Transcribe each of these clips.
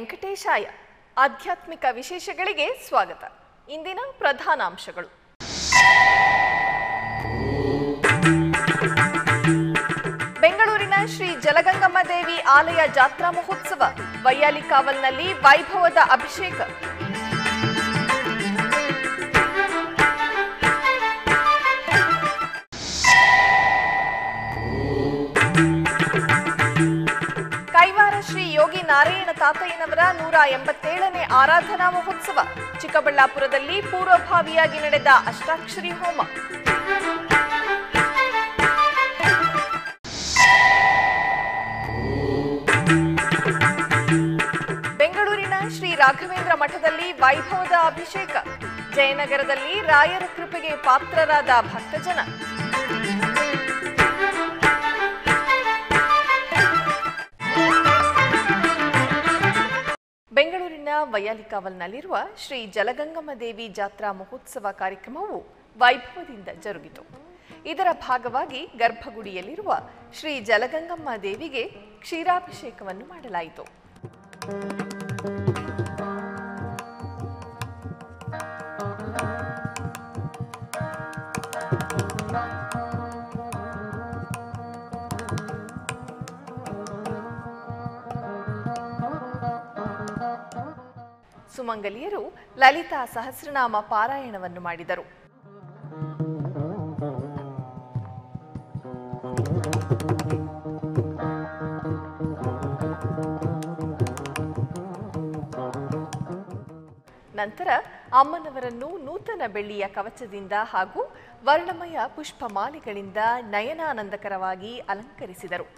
ವೆಂಕಟೇಶಾಯ ಆಧ್ಯಾತ್ಮಿಕ ವಿಶೇಷಗಳಿಗೆ ಸ್ವಾಗತ ಇಂದಿನ ಪ್ರಧಾನಾಂಶಗಳು ಬೆಂಗಳೂರಿನ ಶ್ರೀ ಜಲಗಂಗಮ್ಮ ದೇವಿ ಆಲಯ ಜಾತ್ರಾ ಮಹೋತ್ಸವ ವೈಯಾಲಿಕಾವಲ್ನಲ್ಲಿ ವೈಭವದ ಅಭಿಷೇಕ ಕೈವಾರ ಶ್ರೀ ಯೋಗಿ ನಾರಾಯಣ ತಾತಯ್ಯನವರ ನೂರ ಎಂಬತ್ತೇಳನೇ ಆರಾಧನಾ ಮಹೋತ್ಸವ ಚಿಕ್ಕಬಳ್ಳಾಪುರದಲ್ಲಿ ಪೂರ್ವಭಾವಿಯಾಗಿ ನಡೆದ ಅಷ್ಟಾಕ್ಷರಿ ಹೋಮ ಬೆಂಗಳೂರಿನ ಶ್ರೀ ರಾಘವೇಂದ್ರ ಮಠದಲ್ಲಿ ವೈಭವದ ಅಭಿಷೇಕ ಜಯನಗರದಲ್ಲಿ ರಾಯರ ಕೃಪೆಗೆ ಪಾತ್ರರಾದ ಭಕ್ತಜನ ಬೆಂಗಳೂರಿನ ವೈಯಾಲಿಕಾವಲ್ನಲ್ಲಿರುವ ಶ್ರೀ ಜಲಗಂಗಮ್ಮ ದೇವಿ ಜಾತ್ರಾ ಮಹೋತ್ಸವ ಕಾರ್ಯಕ್ರಮವು ವೈಭವದಿಂದ ಜರುಗಿತು ಇದರ ಭಾಗವಾಗಿ ಗರ್ಭಗುಡಿಯಲ್ಲಿರುವ ಶ್ರೀ ಜಲಗಂಗಮ್ಮ ದೇವಿಗೆ ಕ್ಷೀರಾಭಿಷೇಕವನ್ನು ಮಾಡಲಾಯಿತು ಸುಮಂಗಲಿಯರು ಲಲಿತಾ ಸಹಸ್ರನಾಮ ಪಾರಾಯಣವನ್ನು ಮಾಡಿದರು ನಂತರ ಅಮ್ಮನವರನ್ನು ನೂತನ ಬೆಳ್ಳಿಯ ಕವಚದಿಂದ ಹಾಗೂ ವರ್ಣಮಯ ಪುಷ್ಪಮಾಲೆಗಳಿಂದ ನಯನಾನಂದಕರವಾಗಿ ಅಲಂಕರಿಸಿದರು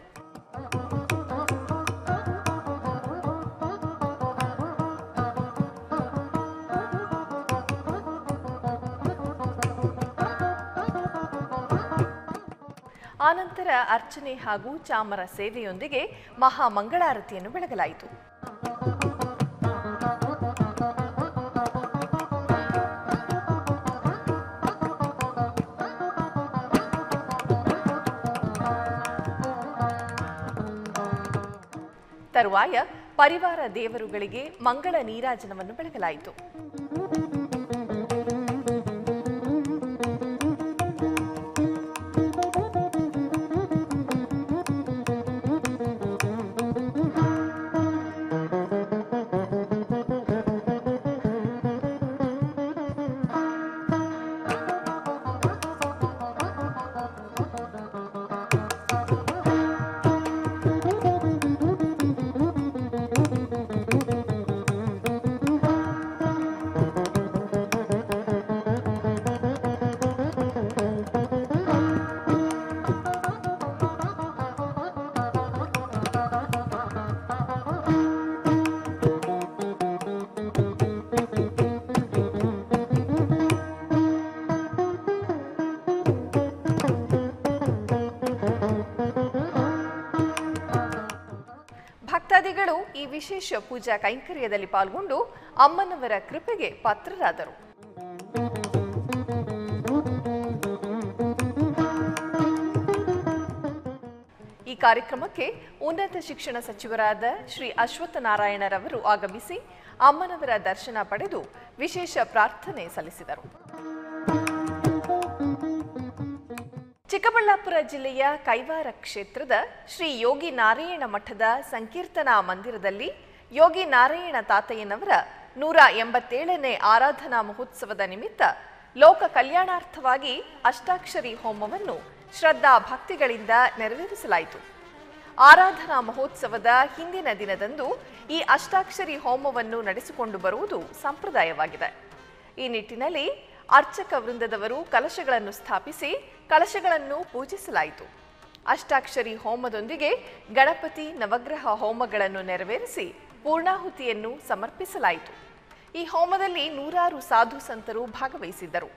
ಆನಂತರ ಅರ್ಚನೆ ಹಾಗೂ ಚಾಮರ ಸೇವೆಯೊಂದಿಗೆ ಮಹಾಮಂಗಳಾರತಿಯನ್ನು ಬೆಳಗಲಾಯಿತು ತರುವಾಯ ಪರಿವಾರ ದೇವರುಗಳಿಗೆ ಮಂಗಳ ನೀರಾಜನವನ್ನು ಬೆಳಗಲಾಯಿತು ಭಕ್ತಾದಿಗಳು ಈ ವಿಶೇಷ ಪೂಜಾ ಕೈಂಕರ್ಯದಲ್ಲಿ ಪಾಲ್ಗೊಂಡು ಅಮ್ಮನವರ ಕೃಪೆಗೆ ಪಾತ್ರರಾದರು ಈ ಕಾರ್ಯಕ್ರಮಕ್ಕೆ ಉನ್ನತ ಶಿಕ್ಷಣ ಸಚಿವರಾದ ಶ್ರೀ ಅಶ್ವತ್ಥ ನಾರಾಯಣರವರು ಆಗಮಿಸಿ ಅಮ್ಮನವರ ದರ್ಶನ ಪಡೆದು ವಿಶೇಷ ಪ್ರಾರ್ಥನೆ ಸಲ್ಲಿಸಿದರು ಚಿಕ್ಕಬಳ್ಳಾಪುರ ಜಿಲ್ಲೆಯ ಕೈವಾರ ಕ್ಷೇತ್ರದ ಶ್ರೀ ಯೋಗಿ ನಾರಾಯಣ ಮಠದ ಸಂಕೀರ್ತನಾ ಮಂದಿರದಲ್ಲಿ ಯೋಗಿ ನಾರಾಯಣ ತಾತಯ್ಯನವರ ನೂರ ಎಂಬತ್ತೇಳನೇ ಆರಾಧನಾ ಮಹೋತ್ಸವದ ನಿಮಿತ್ತ ಲೋಕ ಕಲ್ಯಾಣಾರ್ಥವಾಗಿ ಅಷ್ಟಾಕ್ಷರಿ ಹೋಮವನ್ನು ಶ್ರದ್ಧಾ ಭಕ್ತಿಗಳಿಂದ ನೆರವೇರಿಸಲಾಯಿತು ಆರಾಧನಾ ಮಹೋತ್ಸವದ ಹಿಂದಿನ ದಿನದಂದು ಈ ಅಷ್ಟಾಕ್ಷರಿ ಹೋಮವನ್ನು ನಡೆಸಿಕೊಂಡು ಬರುವುದು ಸಂಪ್ರದಾಯವಾಗಿದೆ ಈ ನಿಟ್ಟಿನಲ್ಲಿ ಅರ್ಚಕ ವೃಂದದವರು ಕಲಶಗಳನ್ನು ಸ್ಥಾಪಿಸಿ ಕಲಶಗಳನ್ನು ಪೂಜಿಸಲಾಯಿತು ಅಷ್ಟಾಕ್ಷರಿ ಹೋಮದೊಂದಿಗೆ ಗಣಪತಿ ನವಗ್ರಹ ಹೋಮಗಳನ್ನು ನೆರವೇರಿಸಿ ಪೂರ್ಣಾಹುತಿಯನ್ನು ಸಮರ್ಪಿಸಲಾಯಿತು ಈ ಹೋಮದಲ್ಲಿ ನೂರಾರು ಸಾಧು ಸಂತರು ಭಾಗವಹಿಸಿದ್ದರು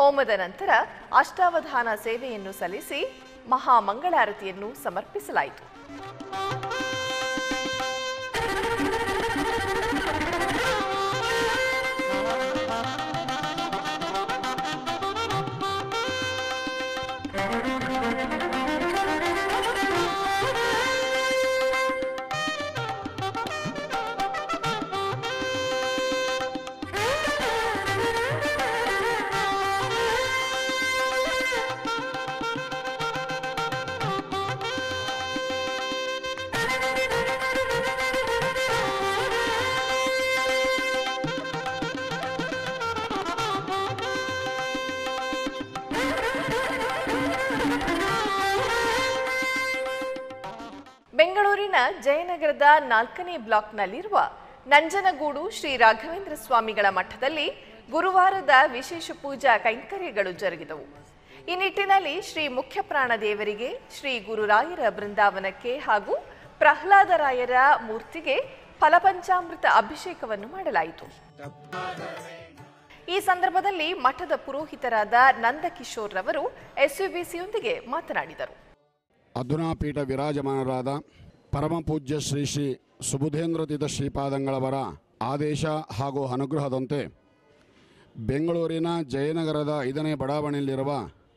ಹೋಮದ ನಂತರ ಅಷ್ಟಾವಧಾನ ಸೇವೆಯನ್ನು ಸಲ್ಲಿಸಿ ಮಹಾಮಂಗಳಾರತಿಯನ್ನು ಸಮರ್ಪಿಸಲಾಯಿತು ಬೆಂಗಳೂರಿನ ಜಯನಗರದ ನಾಲ್ಕನೇ ಬ್ಲಾಕ್ನಲ್ಲಿರುವ ನಂಜನಗೂಡು ಶ್ರೀ ರಾಘವೇಂದ್ರ ಸ್ವಾಮಿಗಳ ಮಠದಲ್ಲಿ ಗುರುವಾರದ ವಿಶೇಷ ಪೂಜಾ ಕೈಂಕರ್ಯಗಳು ಜರುಗಿದವು ಈ ನಿಟ್ಟಿನಲ್ಲಿ ಶ್ರೀ ಮುಖ್ಯಪ್ರಾಣ ದೇವರಿಗೆ ಶ್ರೀ ಗುರುರಾಯರ ಬೃಂದಾವನಕ್ಕೆ ಹಾಗೂ ಪ್ರಹ್ಲಾದರಾಯರ ಮೂರ್ತಿಗೆ ಫಲಪಂಚಾಮೃತ ಅಭಿಷೇಕವನ್ನು ಮಾಡಲಾಯಿತು ಈ ಸಂದರ್ಭದಲ್ಲಿ ಮಠದ ಪುರೋಹಿತರಾದ ನಂದಕಿಶೋರ್ ರವರು ಎಸ್ಯುಬಿಸಿಯೊಂದಿಗೆ ಮಾತನಾಡಿದರು ಅಧುನಾಪೀಠ ವಿರಾಜಮಾನರಾದ ಪರಮ ಪೂಜ್ಯ ಶ್ರೀ ಶ್ರೀ ಸುಬುಧೇಂದ್ರ ತೀರ್ಥ ಶ್ರೀಪಾದಂಗಳವರ ಆದೇಶ ಹಾಗೂ ಅನುಗ್ರಹದಂತೆ ಬೆಂಗಳೂರಿನ ಜಯನಗರದ ಐದನೇ ಬಡಾವಣೆಯಲ್ಲಿರುವ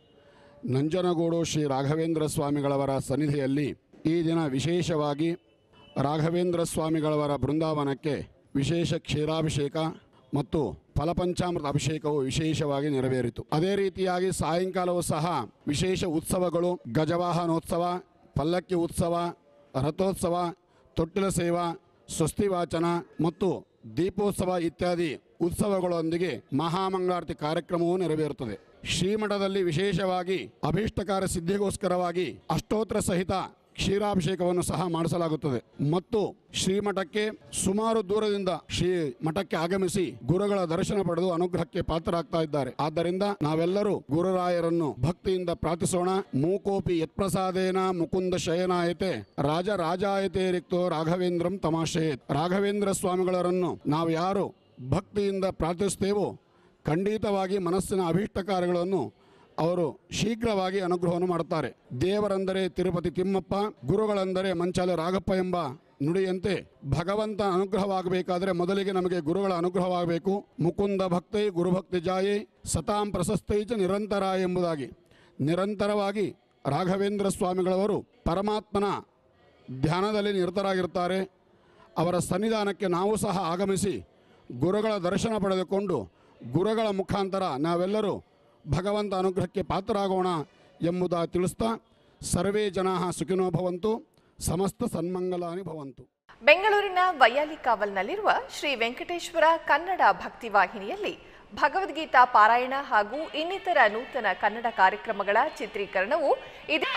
ನಂಜನಗೂಡು ಶ್ರೀ ರಾಘವೇಂದ್ರ ಸ್ವಾಮಿಗಳವರ ಸನ್ನಿಧಿಯಲ್ಲಿ ಈ ದಿನ ವಿಶೇಷವಾಗಿ ರಾಘವೇಂದ್ರ ಸ್ವಾಮಿಗಳವರ ಬೃಂದಾವನಕ್ಕೆ ವಿಶೇಷ ಕ್ಷೀರಾಭಿಷೇಕ ಮತ್ತು ಫಲಪಂಚಾಮೃತ ಅಭಿಷೇಕವು ವಿಶೇಷವಾಗಿ ನೆರವೇರಿತು ಅದೇ ರೀತಿಯಾಗಿ ಸಾಯಂಕಾಲವೂ ಸಹ ವಿಶೇಷ ಉತ್ಸವಗಳು ಗಜವಾಹನೋತ್ಸವ ಪಲ್ಲಕ್ಕಿ ಉತ್ಸವ ರಥೋತ್ಸವ ತೊಟ್ಟಿಲ ಸೇವಾ ಸ್ವಸ್ತಿ ವಾಚನ ಮತ್ತು ದೀಪೋತ್ಸವ ಇತ್ಯಾದಿ ಉತ್ಸವಗಳೊಂದಿಗೆ ಮಹಾಮಂಗಳಾರತಿ ಕಾರ್ಯಕ್ರಮವೂ ನೆರವೇರುತ್ತದೆ ಶ್ರೀಮಠದಲ್ಲಿ ವಿಶೇಷವಾಗಿ ಅಭೀಷ್ಟಕಾರ ಸಿದ್ಧಿಗೋಸ್ಕರವಾಗಿ ಅಷ್ಟೋತ್ತರ ಸಹಿತ ಕ್ಷೀರಾಭಿಷೇಕವನ್ನು ಸಹ ಮಾಡಿಸಲಾಗುತ್ತದೆ ಮತ್ತು ಶ್ರೀಮಠಕ್ಕೆ ಸುಮಾರು ದೂರದಿಂದ ಶ್ರೀ ಮಠಕ್ಕೆ ಆಗಮಿಸಿ ಗುರುಗಳ ದರ್ಶನ ಪಡೆದು ಅನುಗ್ರಹಕ್ಕೆ ಪಾತ್ರರಾಗ್ತಾ ಇದ್ದಾರೆ ಆದ್ದರಿಂದ ನಾವೆಲ್ಲರೂ ಗುರುರಾಯರನ್ನು ಭಕ್ತಿಯಿಂದ ಪ್ರಾರ್ಥಿಸೋಣ ಮೂಕೋಪಿ ಯತ್ಪ್ರಸಾದೇನ ಮುಕುಂದ ಶಯನಾಯತೆ ರಾಜ ರಾಜಾಯತೆ ರಿಕ್ತೋ ರಾಘವೇಂದ್ರಂ ತಮಾಶೇತ್ ರಾಘವೇಂದ್ರ ಸ್ವಾಮಿಗಳರನ್ನು ನಾವು ಯಾರು ಭಕ್ತಿಯಿಂದ ಪ್ರಾರ್ಥಿಸ್ತೇವೋ ಖಂಡಿತವಾಗಿ ಮನಸ್ಸಿನ ಅಭೀಷ್ಟ ಕಾರ್ಯಗಳನ್ನು ಅವರು ಶೀಘ್ರವಾಗಿ ಅನುಗ್ರಹವನ್ನು ಮಾಡುತ್ತಾರೆ ದೇವರೆಂದರೆ ತಿರುಪತಿ ತಿಮ್ಮಪ್ಪ ಗುರುಗಳೆಂದರೆ ಮಂಚಾಲೆ ರಾಘಪ್ಪ ಎಂಬ ನುಡಿಯಂತೆ ಭಗವಂತ ಅನುಗ್ರಹವಾಗಬೇಕಾದರೆ ಮೊದಲಿಗೆ ನಮಗೆ ಗುರುಗಳ ಅನುಗ್ರಹವಾಗಬೇಕು ಮುಕುಂದ ಭಕ್ತೈ ಗುರುಭಕ್ತಿ ಜಾಯೇ ಸತಾಂ ಪ್ರಶಸ್ತೈ ಚ ನಿರಂತರ ಎಂಬುದಾಗಿ ನಿರಂತರವಾಗಿ ರಾಘವೇಂದ್ರ ಸ್ವಾಮಿಗಳವರು ಪರಮಾತ್ಮನ ಧ್ಯಾನದಲ್ಲಿ ನಿರತರಾಗಿರ್ತಾರೆ ಅವರ ಸನ್ನಿಧಾನಕ್ಕೆ ನಾವು ಸಹ ಆಗಮಿಸಿ ಗುರುಗಳ ದರ್ಶನ ಪಡೆದುಕೊಂಡು ಗುರುಗಳ ಮುಖಾಂತರ ನಾವೆಲ್ಲರೂ ಭಗವಂತ ಅನುಗ್ರಹಕ್ಕೆ ಪಾತ್ರರಾಗೋಣ ಎಂಬುದ ತಿಳಿಸ್ತಾ ಸರ್ವೇ ಜನಾ ಸುಖಿನೋ ಭವಂತು ಸಮಸ್ತ ಸನ್ಮಂಗಲಾನಿ ಭವಂತು ಬೆಂಗಳೂರಿನ ವೈಯಾಲಿಕಾವಲ್ನಲ್ಲಿರುವ ಶ್ರೀ ವೆಂಕಟೇಶ್ವರ ಕನ್ನಡ ಭಕ್ತಿ ವಾಹಿನಿಯಲ್ಲಿ ಭಗವದ್ಗೀತಾ ಪಾರಾಯಣ ಹಾಗೂ ಇನ್ನಿತರ ನೂತನ ಕನ್ನಡ ಕಾರ್ಯಕ್ರಮಗಳ ಚಿತ್ರೀಕರಣವು ಇದೆ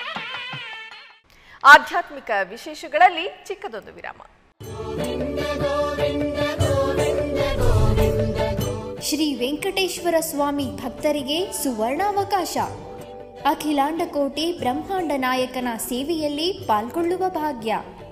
ಆಧ್ಯಾತ್ಮಿಕ ವಿಶೇಷಗಳಲ್ಲಿ ಚಿಕ್ಕದೊಂದು ವಿರಾಮ ಶ್ರೀ ವೆಂಕಟೇಶ್ವರ ಸ್ವಾಮಿ ಭಕ್ತರಿಗೆ ಸುವರ್ಣಾವಕಾಶ ಅಖಿಲಾಂಡ ಕೋಟಿ ಬ್ರಹ್ಮಾಂಡ ನಾಯಕನ ಸೇವೆಯಲ್ಲಿ ಪಾಲ್ಗೊಳ್ಳುವ ಭಾಗ್ಯ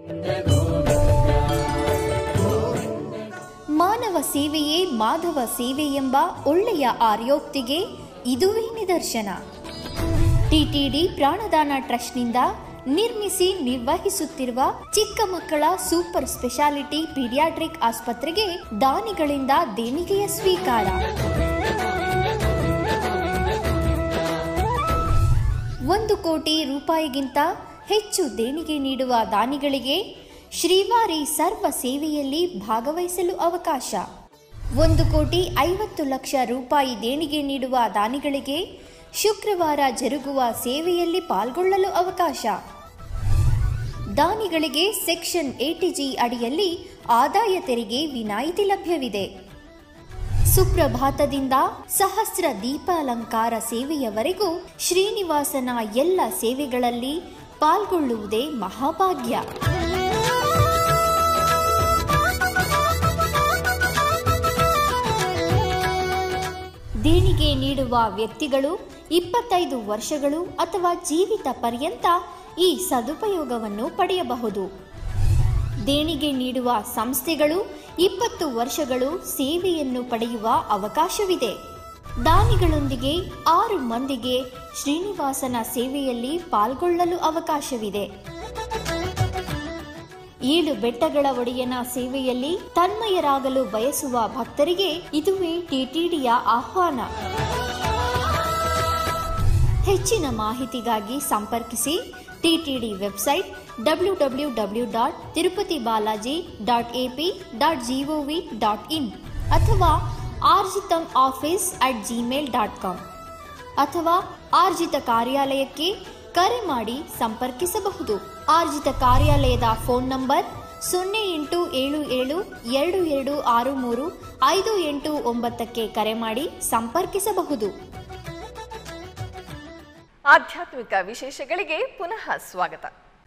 ಮಾನವ ಸೇವೆಯೇ ಮಾಧವ ಸೇವೆ ಎಂಬ ಒಳ್ಳೆಯ ಆರ್ಯೋಕ್ತಿಗೆ ಇದುವೇ ನಿದರ್ಶನ ಟಿಟಿಡಿ ಪ್ರಾಣದಾನ ಟ್ರಸ್ಟ್ನಿಂದ ನಿರ್ಮಿಸಿ ನಿರ್ವಹಿಸುತ್ತಿರುವ ಚಿಕ್ಕ ಮಕ್ಕಳ ಸೂಪರ್ ಸ್ಪೆಷಾಲಿಟಿ ಪೀಡಿಯಾಟ್ರಿಕ್ ಆಸ್ಪತ್ರೆಗೆ ದಾನಿಗಳಿಂದ ದೇಣಿಗೆಯ ಸ್ವೀಕಾರ ಒಂದು ಕೋಟಿ ರೂಪಾಯಿಗಿಂತ ಹೆಚ್ಚು ದೇಣಿಗೆ ನೀಡುವ ದಾನಿಗಳಿಗೆ ಶ್ರೀವಾರಿ ಸರ್ವ ಸೇವೆಯಲ್ಲಿ ಭಾಗವಹಿಸಲು ಅವಕಾಶ ಒಂದು ಕೋಟಿ ಐವತ್ತು ಲಕ್ಷ ರೂಪಾಯಿ ದೇಣಿಗೆ ನೀಡುವ ದಾನಿಗಳಿಗೆ ಶುಕ್ರವಾರ ಜರುಗುವ ಸೇವೆಯಲ್ಲಿ ಪಾಲ್ಗೊಳ್ಳಲು ಅವಕಾಶ ದಾನಿಗಳಿಗೆ ಸೆಕ್ಷನ್ ಎಟಿಜಿ ಅಡಿಯಲ್ಲಿ ಆದಾಯ ತೆರಿಗೆ ವಿನಾಯಿತಿ ಲಭ್ಯವಿದೆ ಸುಪ್ರಭಾತದಿಂದ ಸಹಸ್ರ ದೀಪಾಲಂಕಾರ ಸೇವೆಯವರೆಗೂ ಶ್ರೀನಿವಾಸನ ಎಲ್ಲ ಸೇವೆಗಳಲ್ಲಿ ಪಾಲ್ಗೊಳ್ಳುವುದೇ ಮಹಾಭಾಗ್ಯ ದೇಣಿಗೆ ನೀಡುವ ವ್ಯಕ್ತಿಗಳು ಇಪ್ಪತ್ತೈದು ವರ್ಷಗಳು ಅಥವಾ ಜೀವಿತ ಪರ್ಯಂತ ಈ ಸದುಪಯೋಗವನ್ನು ಪಡೆಯಬಹುದು ದೇಣಿಗೆ ನೀಡುವ ಸಂಸ್ಥೆಗಳು ಇಪ್ಪತ್ತು ವರ್ಷಗಳು ಸೇವೆಯನ್ನು ಪಡೆಯುವ ಅವಕಾಶವಿದೆ ದಾನಿಗಳೊಂದಿಗೆ ಆರು ಮಂದಿಗೆ ಶ್ರೀನಿವಾಸನ ಸೇವೆಯಲ್ಲಿ ಪಾಲ್ಗೊಳ್ಳಲು ಅವಕಾಶವಿದೆ ಏಳು ಬೆಟ್ಟಗಳ ಒಡೆಯನ ಸೇವೆಯಲ್ಲಿ ತನ್ಮಯರಾಗಲು ಬಯಸುವ ಭಕ್ತರಿಗೆ ಇದುವೇ ಟಿಟಿಡಿಯ ಆಹ್ವಾನ ಹೆಚ್ಚಿನ ಮಾಹಿತಿಗಾಗಿ ಸಂಪರ್ಕಿಸಿ TTD website W W W dot Tirupati Balaji dot AP dot gov dot in ಅಥವಾ ಆರ್ಜಿತಂ office at Gmail dot com ಅಥವಾ ಆರ್ಜಿತ ಕಾರ್ಯಾಲಯಕ್ಕೆ ಕರೆ ಮಾಡಿ ಸಂಪರ್ಕಿಸಬಹುದು ಆರ್ಜಿತ ಕಾರ್ಯಾಲಯದ ಫೋನ್ ನಂಬರ್ ಸೊನ್ನೆ ಎಂಟು ಏಳು ಏಳು ಎರಡು ಎರಡು ಆರು ಮೂರು ಐದು ಎಂಟು ಒಂಬತ್ತಕ್ಕೆ ಕರೆ ಮಾಡಿ ಸಂಪರ್ಕಿಸಬಹುದು ಆಧ್ಯಾತ್ಮಿಕ ವಿಶೇಷಗಳಿಗೆ ಪುನಃ ಸ್ವಾಗತ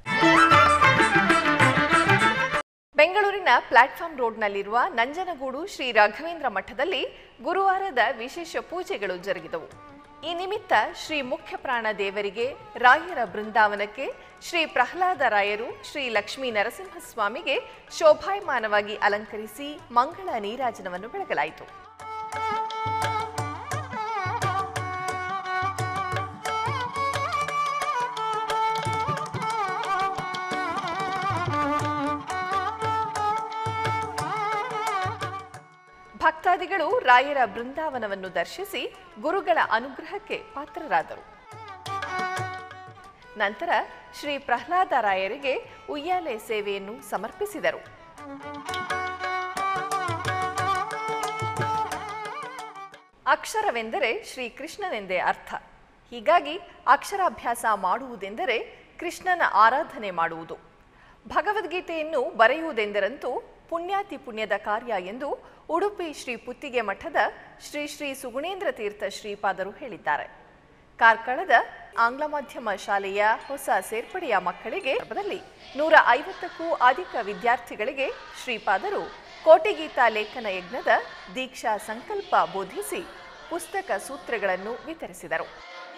ಬೆಂಗಳೂರಿನ ಪ್ಲಾಟ್ಫಾರ್ಮ್ ರೋಡ್ನಲ್ಲಿರುವ ನಂಜನಗೂಡು ಶ್ರೀ ರಾಘವೇಂದ್ರ ಮಠದಲ್ಲಿ ಗುರುವಾರದ ವಿಶೇಷ ಪೂಜೆಗಳು ಜರುಗಿದವು ಈ ನಿಮಿತ್ತ ಶ್ರೀ ಮುಖ್ಯ ಪ್ರಾಣ ದೇವರಿಗೆ ರಾಯರ ಬೃಂದಾವನಕ್ಕೆ ಶ್ರೀ ಪ್ರಹ್ಲಾದ ರಾಯರು ಶ್ರೀ ಲಕ್ಷ್ಮೀ ನರಸಿಂಹಸ್ವಾಮಿಗೆ ಶೋಭಾಯಮಾನವಾಗಿ ಅಲಂಕರಿಸಿ ಮಂಗಳ ನೀರಾಜನವನ್ನು ಬೆಳಗಲಾಯಿತು ಭಕ್ತಾದಿಗಳು ರಾಯರ ಬೃಂದಾವನವನ್ನು ದರ್ಶಿಸಿ ಗುರುಗಳ ಅನುಗ್ರಹಕ್ಕೆ ಪಾತ್ರರಾದರು ನಂತರ ಶ್ರೀ ಪ್ರಹ್ಲಾದ ರಾಯರಿಗೆ ಉಯ್ಯಾಲೆ ಸೇವೆಯನ್ನು ಸಮರ್ಪಿಸಿದರು ಅಕ್ಷರವೆಂದರೆ ಶ್ರೀಕೃಷ್ಣನೆಂದೇ ಅರ್ಥ ಹೀಗಾಗಿ ಅಕ್ಷರಾಭ್ಯಾಸ ಮಾಡುವುದೆಂದರೆ ಕೃಷ್ಣನ ಆರಾಧನೆ ಮಾಡುವುದು ಭಗವದ್ಗೀತೆಯನ್ನು ಬರೆಯುವುದೆಂದರಂತೂ ಪುಣ್ಯಾತಿ ಪುಣ್ಯದ ಕಾರ್ಯ ಎಂದು ಉಡುಪಿ ಶ್ರೀ ಪುತ್ತಿಗೆ ಮಠದ ಶ್ರೀ ಶ್ರೀ ಸುಗುಣೇಂದ್ರ ತೀರ್ಥ ಶ್ರೀಪಾದರು ಹೇಳಿದ್ದಾರೆ ಕಾರ್ಕಳದ ಆಂಗ್ಲ ಮಾಧ್ಯಮ ಶಾಲೆಯ ಹೊಸ ಸೇರ್ಪಡೆಯ ಮಕ್ಕಳಿಗೆ ಸಂದರ್ಭದಲ್ಲಿ ನೂರ ಐವತ್ತಕ್ಕೂ ಅಧಿಕ ವಿದ್ಯಾರ್ಥಿಗಳಿಗೆ ಶ್ರೀಪಾದರು ಕೋಟಿಗೀತಾ ಲೇಖನ ಯಜ್ಞದ ದೀಕ್ಷಾ ಸಂಕಲ್ಪ ಬೋಧಿಸಿ ಪುಸ್ತಕ ಸೂತ್ರಗಳನ್ನು ವಿತರಿಸಿದರು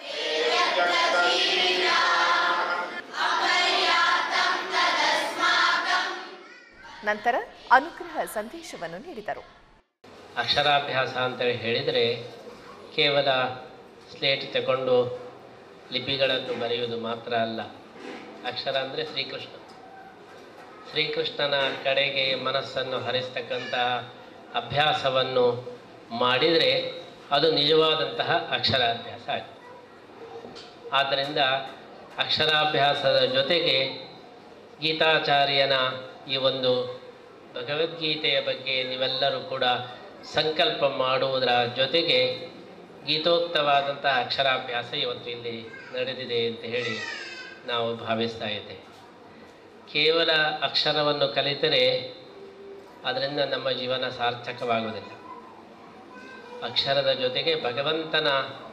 ನಂತರ ಅನುಗ್ರಹ ಸಂದೇಶವನ್ನು ನೀಡಿದರು ಅಕ್ಷರಾಭ್ಯಾಸ ಅಂತೇಳಿ ಹೇಳಿದರೆ ಕೇವಲ ಸ್ಲೇಟ್ ತಗೊಂಡು ಲಿಪಿಗಳನ್ನು ಬರೆಯುವುದು ಮಾತ್ರ ಅಲ್ಲ ಅಕ್ಷರ ಅಂದರೆ ಶ್ರೀಕೃಷ್ಣ ಶ್ರೀಕೃಷ್ಣನ ಕಡೆಗೆ ಮನಸ್ಸನ್ನು ಹರಿಸ್ತಕ್ಕಂತಹ ಅಭ್ಯಾಸವನ್ನು ಮಾಡಿದರೆ ಅದು ನಿಜವಾದಂತಹ ಅಕ್ಷರಾಭ್ಯಾಸ ಆಗಿದೆ ಆದ್ದರಿಂದ ಅಕ್ಷರಾಭ್ಯಾಸದ ಜೊತೆಗೆ ಗೀತಾಚಾರ್ಯನ ಈ ಒಂದು ಭಗವದ್ಗೀತೆಯ ಬಗ್ಗೆ ನೀವೆಲ್ಲರೂ ಕೂಡ ಸಂಕಲ್ಪ ಮಾಡುವುದರ ಜೊತೆಗೆ ಗೀತೋಕ್ತವಾದಂತಹ ಅಕ್ಷರಾಭ್ಯಾಸ ಇವತ್ತು ಇಲ್ಲಿ ನಡೆದಿದೆ ಅಂತ ಹೇಳಿ ನಾವು ಭಾವಿಸ್ತಾ ಇದ್ದೇವೆ ಕೇವಲ ಅಕ್ಷರವನ್ನು ಕಲಿತರೆ ಅದರಿಂದ ನಮ್ಮ ಜೀವನ ಸಾರ್ಥಕವಾಗುವುದಿಲ್ಲ ಅಕ್ಷರದ ಜೊತೆಗೆ ಭಗವಂತನ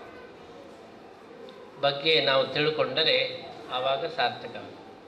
ಬಗ್ಗೆ ನಾವು ತಿಳ್ಕೊಂಡರೆ ಆವಾಗ ಸಾರ್ಥಕ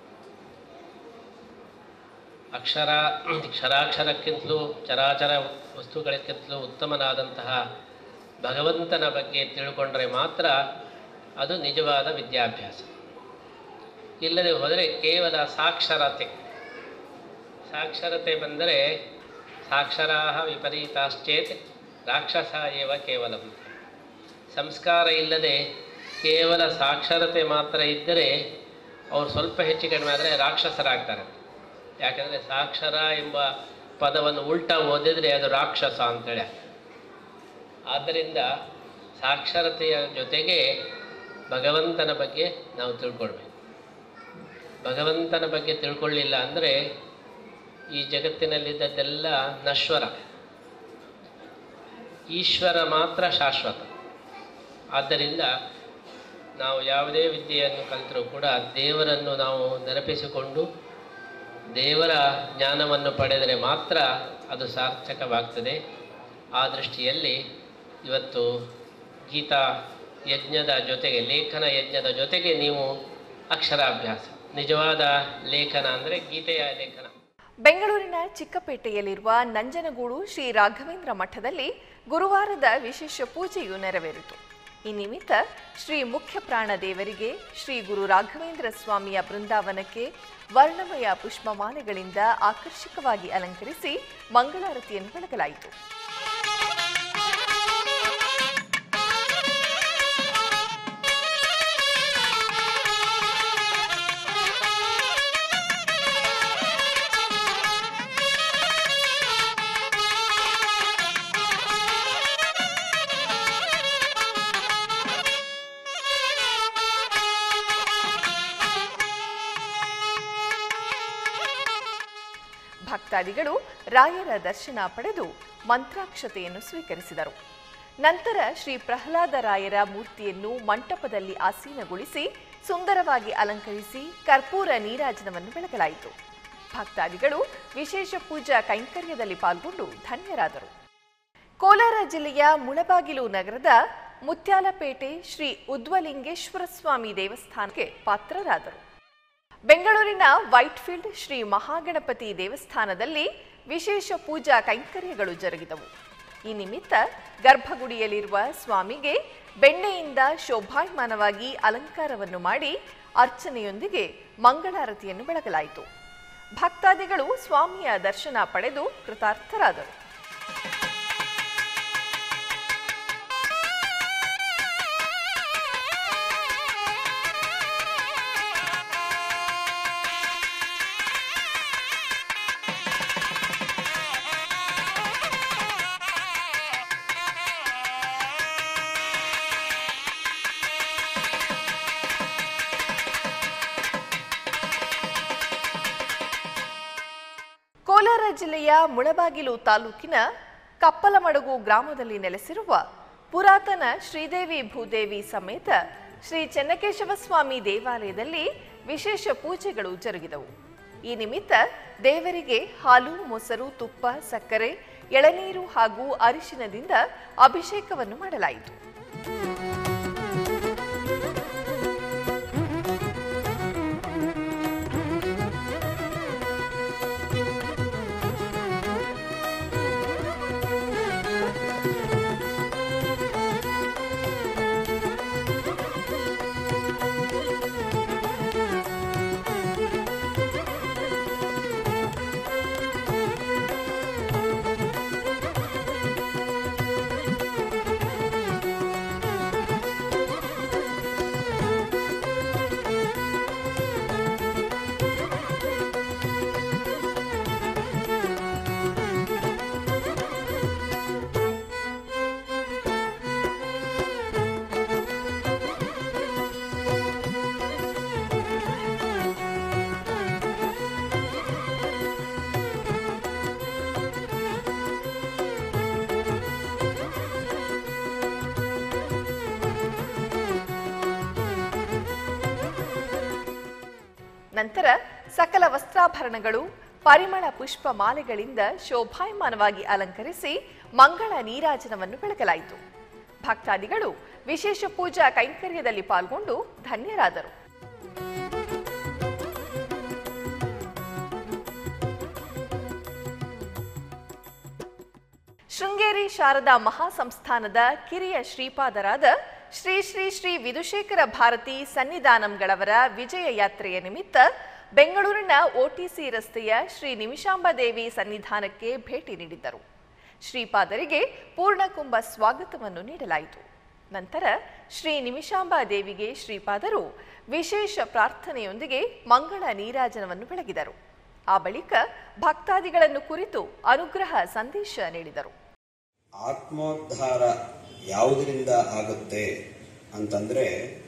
ಅಕ್ಷರ ಕ್ಷರಾಕ್ಷರಕ್ಕಿಂತಲೂ ಚರಾಚರ ವಸ್ತುಗಳಕ್ಕಿಂತಲೂ ಉತ್ತಮನಾದಂತಹ ಭಗವಂತನ ಬಗ್ಗೆ ತಿಳ್ಕೊಂಡ್ರೆ ಮಾತ್ರ ಅದು ನಿಜವಾದ ವಿದ್ಯಾಭ್ಯಾಸ ಇಲ್ಲದೆ ಹೋದರೆ ಕೇವಲ ಸಾಕ್ಷರತೆ ಸಾಕ್ಷರತೆ ಬಂದರೆ ಸಾಕ್ಷರಾ ವಿಪರೀತಾಶ್ಚೇತ್ ರಾಕ್ಷಸ ಏವ ಕೇವಲ ಸಂಸ್ಕಾರ ಇಲ್ಲದೆ ಕೇವಲ ಸಾಕ್ಷರತೆ ಮಾತ್ರ ಇದ್ದರೆ ಅವ್ರು ಸ್ವಲ್ಪ ಹೆಚ್ಚು ಕಡಿಮೆ ಆದರೆ ರಾಕ್ಷಸರಾಗ್ತಾರೆ ಯಾಕಂದರೆ ಸಾಕ್ಷರ ಎಂಬ ಪದವನ್ನು ಉಲ್ಟಾ ಓದಿದರೆ ಅದು ರಾಕ್ಷಸ ಅಂತೇಳಿ ಆದ್ದರಿಂದ ಸಾಕ್ಷರತೆಯ ಜೊತೆಗೆ ಭಗವಂತನ ಬಗ್ಗೆ ನಾವು ತಿಳ್ಕೊಳ್ಬೇಕು ಭಗವಂತನ ಬಗ್ಗೆ ತಿಳ್ಕೊಳ್ಳಿಲ್ಲ ಅಂದರೆ ಈ ಜಗತ್ತಿನಲ್ಲಿದ್ದದ್ದೆಲ್ಲ ನಶ್ವರ ಈಶ್ವರ ಮಾತ್ರ ಶಾಶ್ವತ ಆದ್ದರಿಂದ ನಾವು ಯಾವುದೇ ವಿದ್ಯೆಯನ್ನು ಕಲಿತರೂ ಕೂಡ ದೇವರನ್ನು ನಾವು ನೆನಪಿಸಿಕೊಂಡು ದೇವರ ಜ್ಞಾನವನ್ನು ಪಡೆದರೆ ಮಾತ್ರ ಅದು ಸಾರ್ಥಕವಾಗ್ತದೆ ಆ ದೃಷ್ಟಿಯಲ್ಲಿ ಇವತ್ತು ಗೀತಾ ಯಜ್ಞದ ಜೊತೆಗೆ ಲೇಖನ ಯಜ್ಞದ ಜೊತೆಗೆ ನೀವು ಅಕ್ಷರಾಭ್ಯಾಸ ನಿಜವಾದ ಲೇಖನ ಅಂದರೆ ಗೀತೆಯ ಲೇಖನ ಬೆಂಗಳೂರಿನ ಚಿಕ್ಕಪೇಟೆಯಲ್ಲಿರುವ ನಂಜನಗೂಡು ಶ್ರೀ ರಾಘವೇಂದ್ರ ಮಠದಲ್ಲಿ ಗುರುವಾರದ ವಿಶೇಷ ಪೂಜೆಯು ನೆರವೇರಿತು ಈ ನಿಮಿತ್ತ ಶ್ರೀ ಮುಖ್ಯ ಪ್ರಾಣ ದೇವರಿಗೆ ಶ್ರೀ ಗುರು ರಾಘವೇಂದ್ರ ಸ್ವಾಮಿಯ ಬೃಂದಾವನಕ್ಕೆ ವರ್ಣಮಯ ಪುಷ್ಪಮಾಲೆಗಳಿಂದ ಆಕರ್ಷಕವಾಗಿ ಅಲಂಕರಿಸಿ ಮಂಗಳಾರತಿಯನ್ನು ಬೆಳಗಲಾಯಿತು ಭಕ್ತಾದಿಗಳು ರಾಯರ ದರ್ಶನ ಪಡೆದು ಮಂತ್ರಾಕ್ಷತೆಯನ್ನು ಸ್ವೀಕರಿಸಿದರು ನಂತರ ಶ್ರೀ ಪ್ರಹ್ಲಾದ ರಾಯರ ಮೂರ್ತಿಯನ್ನು ಮಂಟಪದಲ್ಲಿ ಆಸೀನಗೊಳಿಸಿ ಸುಂದರವಾಗಿ ಅಲಂಕರಿಸಿ ಕರ್ಪೂರ ನೀರಾಜನವನ್ನು ಬೆಳಗಲಾಯಿತು ಭಕ್ತಾದಿಗಳು ವಿಶೇಷ ಪೂಜಾ ಕೈಂಕರ್ಯದಲ್ಲಿ ಪಾಲ್ಗೊಂಡು ಧನ್ಯರಾದರು ಕೋಲಾರ ಜಿಲ್ಲೆಯ ಮುಳಬಾಗಿಲು ನಗರದ ಮುತ್ಯಾಲಪೇಟೆ ಶ್ರೀ ಉದ್ವಲಿಂಗೇಶ್ವರ ಸ್ವಾಮಿ ದೇವಸ್ಥಾನಕ್ಕೆ ಪಾತ್ರರಾದರು ಬೆಂಗಳೂರಿನ ವೈಟ್ಫೀಲ್ಡ್ ಶ್ರೀ ಮಹಾಗಣಪತಿ ದೇವಸ್ಥಾನದಲ್ಲಿ ವಿಶೇಷ ಪೂಜಾ ಕೈಂಕರ್ಯಗಳು ಜರುಗಿದವು ಈ ನಿಮಿತ್ತ ಗರ್ಭಗುಡಿಯಲ್ಲಿರುವ ಸ್ವಾಮಿಗೆ ಬೆಣ್ಣೆಯಿಂದ ಶೋಭಾಯಮಾನವಾಗಿ ಅಲಂಕಾರವನ್ನು ಮಾಡಿ ಅರ್ಚನೆಯೊಂದಿಗೆ ಮಂಗಳಾರತಿಯನ್ನು ಬೆಳಗಲಾಯಿತು ಭಕ್ತಾದಿಗಳು ಸ್ವಾಮಿಯ ದರ್ಶನ ಪಡೆದು ಕೃತಾರ್ಥರಾದರು ಕೋಲಾರ ಜಿಲ್ಲೆಯ ಮುಳಬಾಗಿಲು ತಾಲೂಕಿನ ಕಪ್ಪಲಮಡಗು ಗ್ರಾಮದಲ್ಲಿ ನೆಲೆಸಿರುವ ಪುರಾತನ ಶ್ರೀದೇವಿ ಭೂದೇವಿ ಸಮೇತ ಶ್ರೀ ಚೆನ್ನಕೇಶವ ಸ್ವಾಮಿ ದೇವಾಲಯದಲ್ಲಿ ವಿಶೇಷ ಪೂಜೆಗಳು ಜರುಗಿದವು ಈ ನಿಮಿತ್ತ ದೇವರಿಗೆ ಹಾಲು ಮೊಸರು ತುಪ್ಪ ಸಕ್ಕರೆ ಎಳನೀರು ಹಾಗೂ ಅರಿಶಿನದಿಂದ ಅಭಿಷೇಕವನ್ನು ಮಾಡಲಾಯಿತು ನಂತರ ಸಕಲ ವಸ್ತ್ರಾಭರಣಗಳು ಪರಿಮಳ ಪುಷ್ಪ ಮಾಲೆಗಳಿಂದ ಶೋಭಾಯಮಾನವಾಗಿ ಅಲಂಕರಿಸಿ ಮಂಗಳ ನೀರಾಜನವನ್ನು ಬೆಳಗಲಾಯಿತು ಭಕ್ತಾದಿಗಳು ವಿಶೇಷ ಪೂಜಾ ಕೈಂಕರ್ಯದಲ್ಲಿ ಪಾಲ್ಗೊಂಡು ಧನ್ಯರಾದರು ಶೃಂಗೇರಿ ಶಾರದಾ ಮಹಾಸಂಸ್ಥಾನದ ಕಿರಿಯ ಶ್ರೀಪಾದರಾದ ಶ್ರೀ ಶ್ರೀ ಶ್ರೀ ವಿಧುಶೇಖರ ಭಾರತಿ ಸನ್ನಿಧಾನಂಗಳವರ ವಿಜಯ ಯಾತ್ರೆಯ ನಿಮಿತ್ತ ಬೆಂಗಳೂರಿನ ಒಟಿಸಿ ರಸ್ತೆಯ ಶ್ರೀ ನಿಮಿಷಾಂಬದೇವಿ ಸನ್ನಿಧಾನಕ್ಕೆ ಭೇಟಿ ನೀಡಿದ್ದರು ಶ್ರೀಪಾದರಿಗೆ ಪೂರ್ಣಕುಂಭ ಸ್ವಾಗತವನ್ನು ನೀಡಲಾಯಿತು ನಂತರ ಶ್ರೀ ನಿಮಿಷಾಂಬ ದೇವಿಗೆ ಶ್ರೀಪಾದರು ವಿಶೇಷ ಪ್ರಾರ್ಥನೆಯೊಂದಿಗೆ ಮಂಗಳ ನೀರಾಜನವನ್ನು ಬೆಳಗಿದರು ಆ ಬಳಿಕ ಭಕ್ತಾದಿಗಳನ್ನು ಕುರಿತು ಅನುಗ್ರಹ ಸಂದೇಶ ನೀಡಿದರು ಆತ್ಮೋದ್ಧಾರ ಯಾವುದರಿಂದ ಆಗುತ್ತೆ ಅಂತಂದ್ರೆ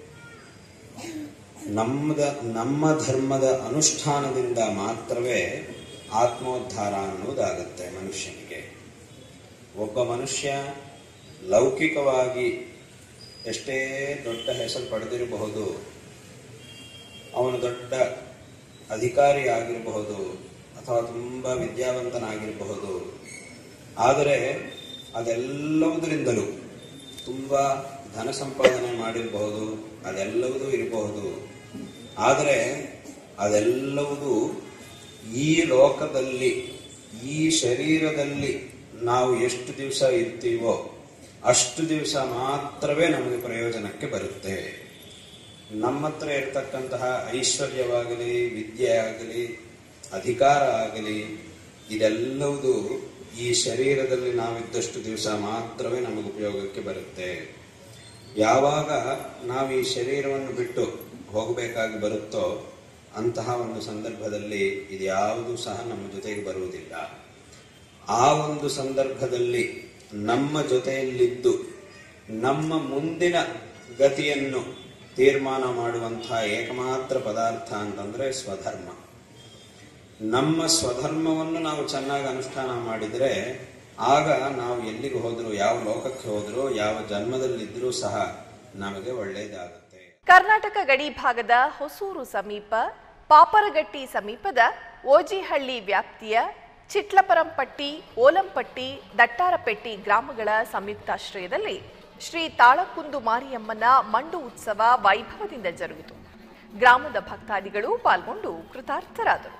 ನಮ್ಮದ ನಮ್ಮ ಧರ್ಮದ ಅನುಷ್ಠಾನದಿಂದ ಮಾತ್ರವೇ ಆತ್ಮೋದ್ಧಾರ ಅನ್ನೋದಾಗುತ್ತೆ ಮನುಷ್ಯನಿಗೆ ಒಬ್ಬ ಮನುಷ್ಯ ಲೌಕಿಕವಾಗಿ ಎಷ್ಟೇ ದೊಡ್ಡ ಹೆಸರು ಪಡೆದಿರಬಹುದು ಅವನು ದೊಡ್ಡ ಅಧಿಕಾರಿ ಆಗಿರಬಹುದು ಅಥವಾ ತುಂಬ ವಿದ್ಯಾವಂತನಾಗಿರಬಹುದು ಆದರೆ ಅದೆಲ್ಲವುದರಿಂದಲೂ ತುಂಬ ಧನ ಸಂಪಾದನೆ ಮಾಡಿರಬಹುದು ಅದೆಲ್ಲವುದೂ ಇರಬಹುದು ಆದರೆ ಅದೆಲ್ಲವುದೂ ಈ ಲೋಕದಲ್ಲಿ ಈ ಶರೀರದಲ್ಲಿ ನಾವು ಎಷ್ಟು ದಿವಸ ಇರ್ತೀವೋ ಅಷ್ಟು ದಿವಸ ಮಾತ್ರವೇ ನಮಗೆ ಪ್ರಯೋಜನಕ್ಕೆ ಬರುತ್ತೆ ನಮ್ಮ ಹತ್ರ ಇರತಕ್ಕಂತಹ ಐಶ್ವರ್ಯವಾಗಲಿ ವಿದ್ಯೆ ಆಗಲಿ ಅಧಿಕಾರ ಆಗಲಿ ಇದೆಲ್ಲವುದು ಈ ಶರೀರದಲ್ಲಿ ನಾವಿದ್ದಷ್ಟು ದಿವಸ ಮಾತ್ರವೇ ನಮಗೆ ಉಪಯೋಗಕ್ಕೆ ಬರುತ್ತೆ ಯಾವಾಗ ನಾವು ಈ ಶರೀರವನ್ನು ಬಿಟ್ಟು ಹೋಗಬೇಕಾಗಿ ಬರುತ್ತೋ ಅಂತಹ ಒಂದು ಸಂದರ್ಭದಲ್ಲಿ ಇದ್ಯಾವುದು ಸಹ ನಮ್ಮ ಜೊತೆಗೆ ಬರುವುದಿಲ್ಲ ಆ ಒಂದು ಸಂದರ್ಭದಲ್ಲಿ ನಮ್ಮ ಜೊತೆಯಲ್ಲಿದ್ದು ನಮ್ಮ ಮುಂದಿನ ಗತಿಯನ್ನು ತೀರ್ಮಾನ ಮಾಡುವಂತಹ ಏಕಮಾತ್ರ ಪದಾರ್ಥ ಅಂತಂದ್ರೆ ಸ್ವಧರ್ಮ ನಮ್ಮ ಸ್ವಧರ್ಮವನ್ನು ನಾವು ಚೆನ್ನಾಗಿ ಅನುಷ್ಠಾನ ಮಾಡಿದರೆ ಆಗ ನಾವು ಎಲ್ಲಿಗೆ ಹೋದರೂ ಯಾವ ಲೋಕಕ್ಕೆ ಹೋದರೂ ಯಾವ ಜನ್ಮದಲ್ಲಿದ್ದರೂ ಸಹ ನಮಗೆ ಒಳ್ಳೆಯದಾಗುತ್ತೆ ಕರ್ನಾಟಕ ಗಡಿ ಭಾಗದ ಹೊಸೂರು ಸಮೀಪ ಪಾಪರಗಟ್ಟಿ ಸಮೀಪದ ಓಜಿಹಳ್ಳಿ ವ್ಯಾಪ್ತಿಯ ಚಿಟ್ಲಪರಂಪಟ್ಟಿ ಓಲಂಪಟ್ಟಿ ದಟ್ಟಾರಪೆಟ್ಟಿ ಗ್ರಾಮಗಳ ಸಂಯುಕ್ತಾಶ್ರಯದಲ್ಲಿ ಶ್ರೀ ತಾಳಕುಂದು ಮಾರಿಯಮ್ಮನ ಮಂಡು ಉತ್ಸವ ವೈಭವದಿಂದ ಜರುಗಿತು ಗ್ರಾಮದ ಭಕ್ತಾದಿಗಳು ಪಾಲ್ಗೊಂಡು ಕೃತಾರ್ಥರಾದರು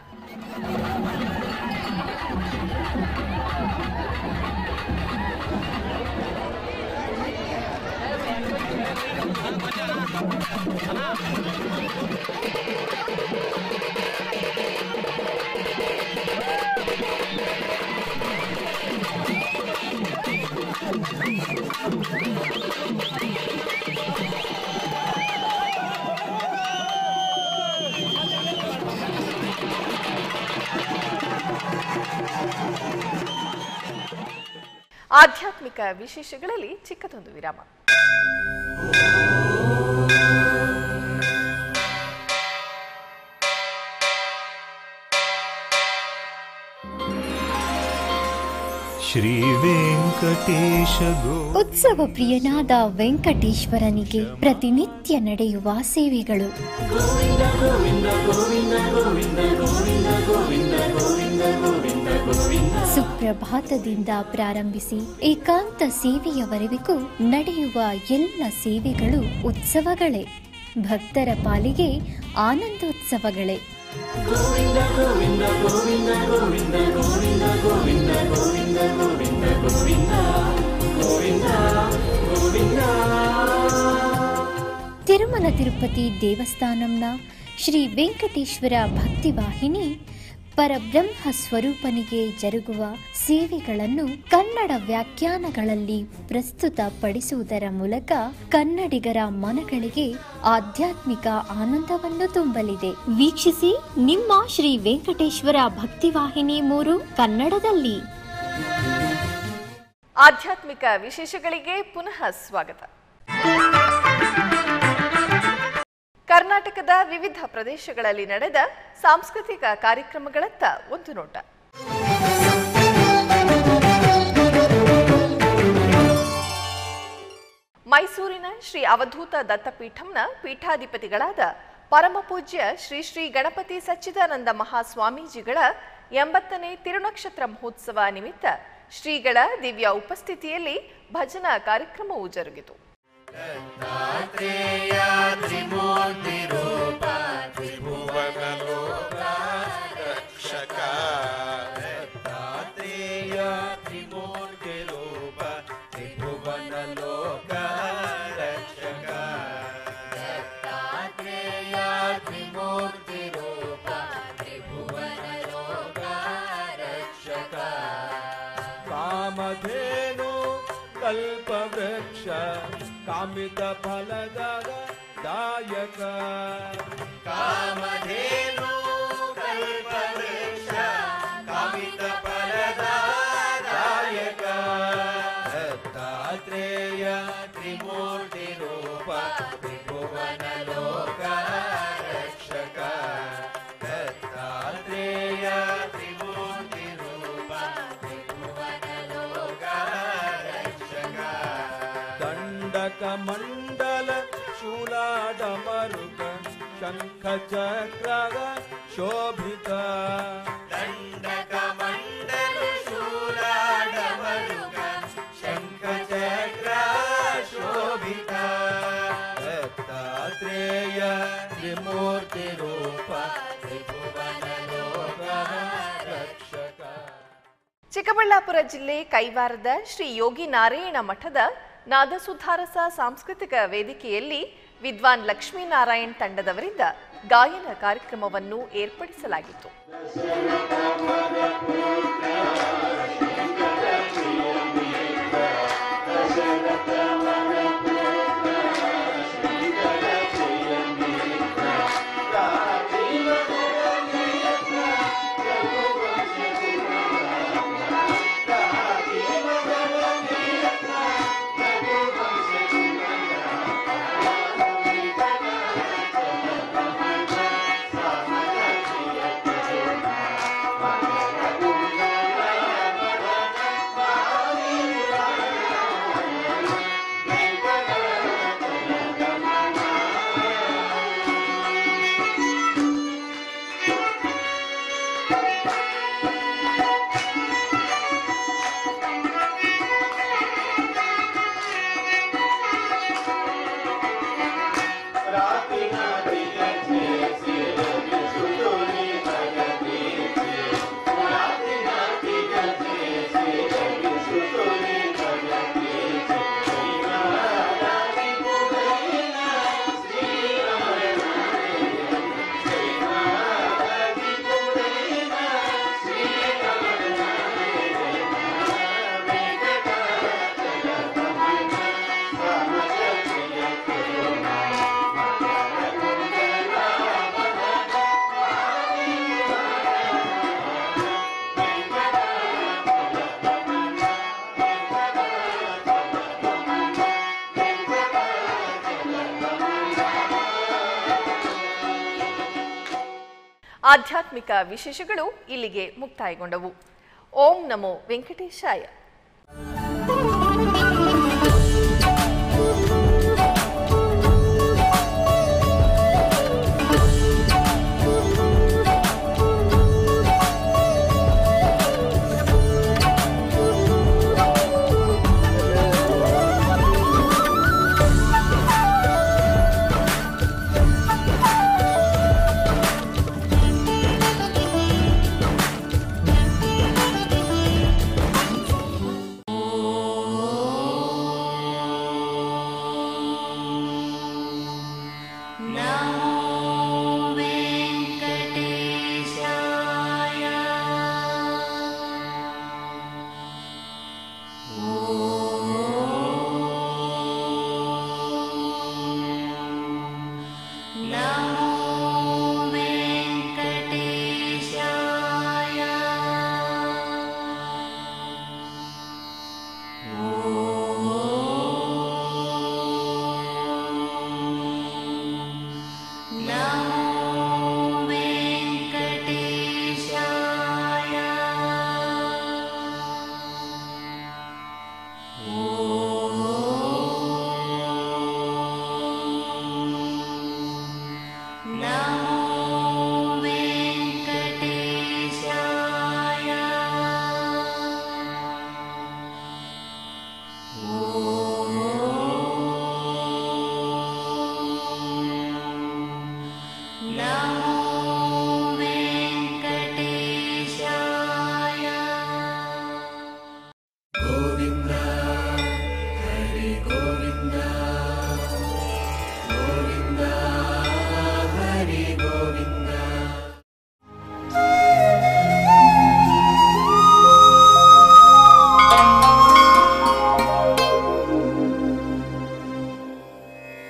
ಆಧ್ಯಾತ್ಮಿಕ ವಿಶೇಷಗಳಲ್ಲಿ ಚಿಕ್ಕದೊಂದು ವಿರಾಮ ಶ್ರೀವೆಂಕಟೇಶ ಗೋ ಉತ್ಸವ ಪ್ರಿಯನಾದ ವೆಂಕಟೇಶ್ವರನಿಗೆ ಪ್ರತಿನಿತ್ಯ ನಡೆಯುವ ಸೇವೆಗಳು ಸುಪ್ರಭಾತದಿಂದ ಪ್ರಾರಂಭಿಸಿ ಏಕಾಂತ ಸೇವೆಯವರೆವಿಗೂ ನಡೆಯುವ ಎಲ್ಲ ಸೇವೆಗಳು ಉತ್ಸವಗಳೇ ಭಕ್ತರ ಪಾಲಿಗೆ ಆನಂದೋತ್ಸವಗಳೇ ತಿರುಮಲ ತಿರುಪತಿ ದೇವಸ್ಥಾನಂನ ಶ್ರೀ ವೆಂಕಟೇಶ್ವರ ಭಕ್ತಿವಾಹಿನಿ ಪರಬ್ರಹ್ಮ ಸ್ವರೂಪನಿಗೆ ಜರುಗುವ ಸೇವೆಗಳನ್ನು ಕನ್ನಡ ವ್ಯಾಖ್ಯಾನಗಳಲ್ಲಿ ಪ್ರಸ್ತುತಪಡಿಸುವುದರ ಮೂಲಕ ಕನ್ನಡಿಗರ ಮನಗಳಿಗೆ ಆಧ್ಯಾತ್ಮಿಕ ಆನಂದವನ್ನು ತುಂಬಲಿದೆ ವೀಕ್ಷಿಸಿ ನಿಮ್ಮ ಶ್ರೀ ವೆಂಕಟೇಶ್ವರ ಭಕ್ತಿವಾಹಿನಿ ಮೂರು ಕನ್ನಡದಲ್ಲಿ ಆಧ್ಯಾತ್ಮಿಕ ವಿಶೇಷಗಳಿಗೆ ಪುನಃ ಸ್ವಾಗತ ಕರ್ನಾಟಕದ ವಿವಿಧ ಪ್ರದೇಶಗಳಲ್ಲಿ ನಡೆದ ಸಾಂಸ್ಕೃತಿಕ ಕಾರ್ಯಕ್ರಮಗಳತ್ತ ಒಂದು ನೋಟ ಮೈಸೂರಿನ ಶ್ರೀ ಅವಧೂತ ದತ್ತಪೀಠಂನ ಪೀಠಾಧಿಪತಿಗಳಾದ ಪರಮಪೂಜ್ಯ ಶ್ರೀ ಶ್ರೀ ಗಣಪತಿ ಸಚ್ಚಿದಾನಂದ ಮಹಾಸ್ವಾಮೀಜಿಗಳ ಎಂಬತ್ತನೇ ತಿರುನಕ್ಷತ್ರ ಮಹೋತ್ಸವ ನಿಮಿತ್ತ ಶ್ರೀಗಳ ದಿವ್ಯ ಉಪಸ್ಥಿತಿಯಲ್ಲಿ ಭಜನಾ ಕಾರ್ಯಕ್ರಮವು ಜರುಗಿತು ಕಾಮಧೇನು ಕಲ್ಪವೃಕ್ಷ ಕಾಮಿತ ಫಲದ ದಾಯಕ ಕಾಮಧೇನು ಕಲ್ಪವೃಕ್ಷ ಕಾಮಿತ ಫಲದ ದಾಯಕ ದತ್ತಾತ್ರೇಯ ತ್ರಿಮೂರ್ತಿ ರೂಪ ತ್ರಿಭುವನ ಲೋಕ ರಕ್ಷಕ ದತ್ತಾತ್ರೇಯ ತ್ರಿಮೂರ್ತಿ ರೂಪ ದಂಡಕ ಮಂಡಲ ಶೂಲಾಡ ಮರುಗ ಶಂಖ ಚಕ್ರ ಶೋಭಿತ ದಂಡಕ ಮಂಡಲ ಶೂಲಾಡ ಮರುಗ ಶಂಖ ಚಕ್ರ ಶೋಭಿತ ದತ್ತಾತ್ರೇಯ ತ್ರಿಮೂರ್ತಿ ರೂಪ ತ್ರಿಭುವನ ಲೋಕ ರಕ್ಷಕ ಚಿಕ್ಕಬಳ್ಳಾಪುರ ಜಿಲ್ಲೆ ಕೈವಾರದ ಶ್ರೀ ಯೋಗಿ ನಾರಾಯಣ ಮಠದ ನಾದಸುಧಾರಸ ಸಾಂಸ್ಕೃತಿಕ ವೇದಿಕೆಯಲ್ಲಿ ವಿದ್ವಾನ್ ಲಕ್ಷ್ಮೀನಾರಾಯಣ್ ತಂಡದವರಿಂದ ಗಾಯನ ಕಾರ್ಯಕ್ರಮವನ್ನು ಏರ್ಪಡಿಸಲಾಗಿತ್ತು ಆಧ್ಯಾತ್ಮಿಕ ವಿಶೇಷಗಳು ಇಲ್ಲಿಗೆ ಮುಕ್ತಾಯಗೊಂಡವು ಓಂ ನಮೋ ವೆಂಕಟೇಶಾಯ